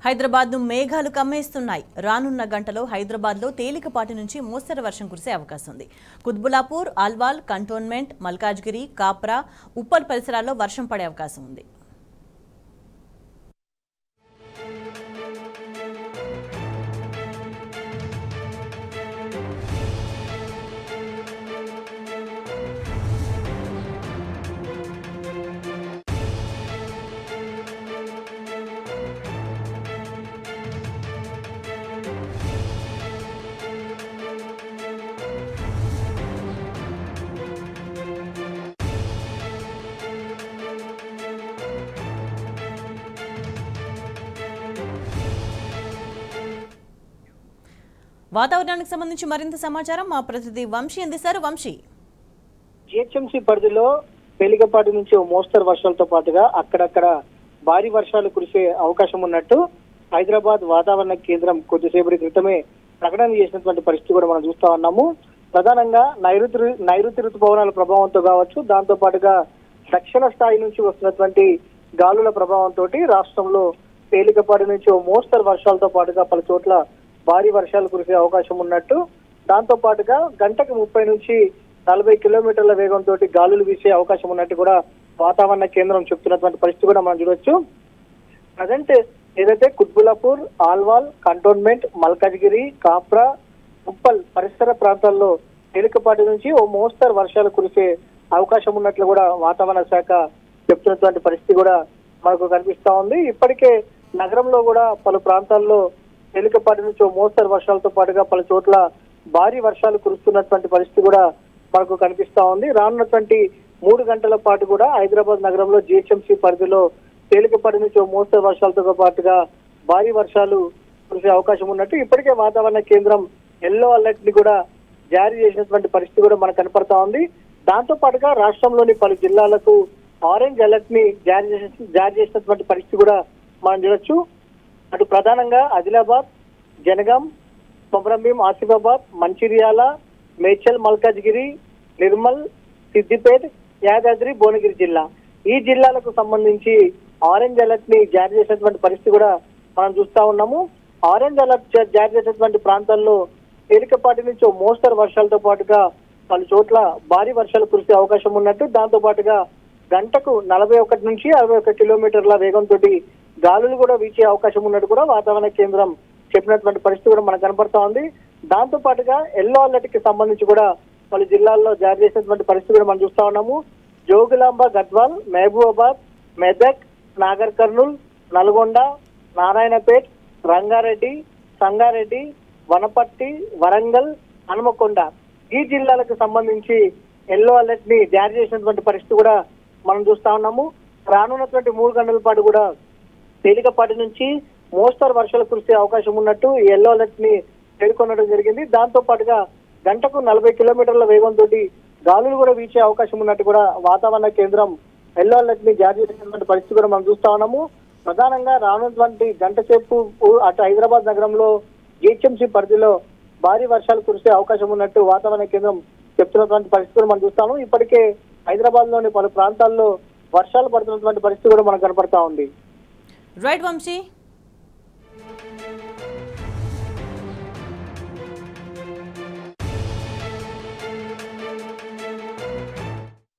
హైదరాబాద్ను మేఘాలు కమ్మేస్తున్నాయి రానున్న గంటలో హైదరాబాద్లో తేలికపాటి నుంచి మోస్తరు వర్షం కురిసే అవకాశం ఉంది కుత్బులాపూర్ ఆల్వాల్ కంటోన్మెంట్ మల్కాజ్గిరి కాప్రా ఉప్పల్ పరిసరాల్లో వర్షం పడే అవకాశం ఉంది వాతావరణానికి సంబంధించి మరింత సమాచారం మా ప్రతినిధి వంశీ అందిస్తారు వంశీ జిహెచ్ఎంసీ పరిధిలో తేలికపాటి నుంచి ఓ మోస్తరు వర్షాలతో పాటుగా అక్కడక్కడ భారీ వర్షాలు కురిసే అవకాశం ఉన్నట్టు హైదరాబాద్ వాతావరణ కేంద్రం కొద్దిసేపటి క్రితమే ప్రకటన చేసినటువంటి పరిస్థితి కూడా మనం చూస్తా ఉన్నాము ప్రధానంగా నైరుతి ఋ- నైరుతి ఋతుపవనాల ప్రభావంతో కావచ్చు దాంతో పాటుగా దక్షిణ స్థాయి నుంచి వస్తున్నటువంటి గాలుల ప్రభావంతో రాష్ట్రంలో తేలికపాటి నుంచి ఓ మోస్తరు వర్షాలతో పాటుగా పలు చోట్ల భారీ వర్షాలు కురిసే అవకాశం ఉన్నట్టు దాంతో పాటుగా గంటకు ముప్పై నుంచి నలభై కిలోమీటర్ల వేగంతో గాలులు వీసే అవకాశం ఉన్నట్టు కూడా వాతావరణ కేంద్రం చెప్తున్నటువంటి పరిస్థితి కూడా మనం చూడొచ్చు ప్రజెంట్ ఏదైతే కుత్బులాపూర్ ఆల్వాల్ కంటోన్మెంట్ మల్కాజ్గిరి కాప్రా ఉప్పల్ పరిసర ప్రాంతాల్లో తేలికపాటి నుంచి ఓ మోస్తరు వర్షాలు కురిసే అవకాశం ఉన్నట్లు కూడా వాతావరణ శాఖ చెప్తున్నటువంటి పరిస్థితి కూడా మనకు కనిపిస్తా ఉంది ఇప్పటికే నగరంలో కూడా పలు ప్రాంతాల్లో తేలికపాటి నుంచి ఓ మోస్తరు వర్షాలతో పాటుగా పలు చోట్ల భారీ వర్షాలు కురుస్తున్నటువంటి పరిస్థితి కూడా మనకు కనిపిస్తా ఉంది రానున్నటువంటి మూడు గంటల పాటు కూడా హైదరాబాద్ నగరంలో జిహెచ్ఎంసీ పరిధిలో తేలికపాటి నుంచి ఓ మోస్తరు వర్షాలతో పాటుగా భారీ వర్షాలు కురిసే అవకాశం ఉన్నట్టు ఇప్పటికే వాతావరణ కేంద్రం ఎల్లో అలర్ట్ ని కూడా జారీ చేసినటువంటి పరిస్థితి కూడా మనకు కనపడతా ఉంది దాంతో పాటుగా రాష్ట్రంలోని పలు జిల్లాలకు ఆరెంజ్ అలర్ట్ ని జారీ చేసి జారీ చేసినటువంటి పరిస్థితి కూడా మనం చూడొచ్చు అటు ప్రధానంగా ఆదిలాబాద్ జనగాం కొమరంభీం ఆసిఫాబాద్ మంచిర్యాల మేడ్చల్ మల్కాజ్గిరి నిర్మల్ సిద్దిపేట్ యాదాద్రి భువనగిరి జిల్లా ఈ జిల్లాలకు సంబంధించి ఆరెంజ్ అలర్ట్ ని జారీ చేసినటువంటి పరిస్థితి కూడా మనం చూస్తా ఉన్నాము ఆరెంజ్ అలర్ట్ జా- జారీ చేసినటువంటి ప్రాంతాల్లో తేలికపాటి నుంచి ఓ మోస్తరు వర్షాలతో పాటుగా పలు చోట్ల భారీ వర్షాలు కురిసే అవకాశం ఉన్నట్టు దాంతో పాటుగా గంటకు నలభై ఒకటి నుంచి అరవై ఒక కిలోమీటర్ల వేగంతో గాలులు కూడా వీచే అవకాశం ఉన్నట్టు కూడా వాతావరణ కేంద్రం చెప్పినటువంటి పరిస్థితి కూడా మనకు కనపడతా ఉంది దాంతో పాటుగా ఎల్లో అలర్ట్ కి సంబంధించి కూడా పలు జిల్లాల్లో జారీ చేసినటువంటి పరిస్థితి కూడా మనం చూస్తా ఉన్నాము జోగులాంబ గద్వాల్ మహబూబాబాద్ మెదక్ నాగర్ కర్నూల్ నల్గొండ నారాయణపేట్ రంగారెడ్డి సంగారెడ్డి వనపర్తి వరంగల్ హనుమకొండ ఈ జిల్లాలకు సంబంధించి ఎల్లో అలర్ట్ ని జారీ చేసినటువంటి పరిస్థితి కూడా మనం చూస్తా ఉన్నాము రానున్నటువంటి మూడు గంటల పాటు కూడా తేలికపాటి నుంచి మోస్తరు వర్షాలు కురిసే అవకాశం ఉన్నట్టు ఈ ఎల్లో అలర్ట్ ని పేర్కొనడం జరిగింది దాంతో పాటుగా గంటకు నలభై కిలోమీటర్ల వేగంతో గాలులు కూడా వీచే అవకాశం ఉన్నట్టు కూడా వాతావరణ కేంద్రం ఎల్లో అలర్ట్ ని జారీ చేసినటువంటి పరిస్థితి కూడా మనం చూస్తా ఉన్నాము ప్రధానంగా రానున్నటువంటి గంట సేపు అటు హైదరాబాద్ నగరంలో జిహెచ్ఎంసీ పరిధిలో భారీ వర్షాలు కురిసే అవకాశం ఉన్నట్టు వాతావరణ కేంద్రం చెప్తున్నటువంటి పరిస్థితి కూడా మనం చూస్తాము ఇప్పటికే హైదరాబాద్ లోని పలు ప్రాంతాల్లో వర్షాలు పడుతున్నటువంటి పరిస్థితి కూడా మనకు కనపడతా ఉంది రైట్ వంశీ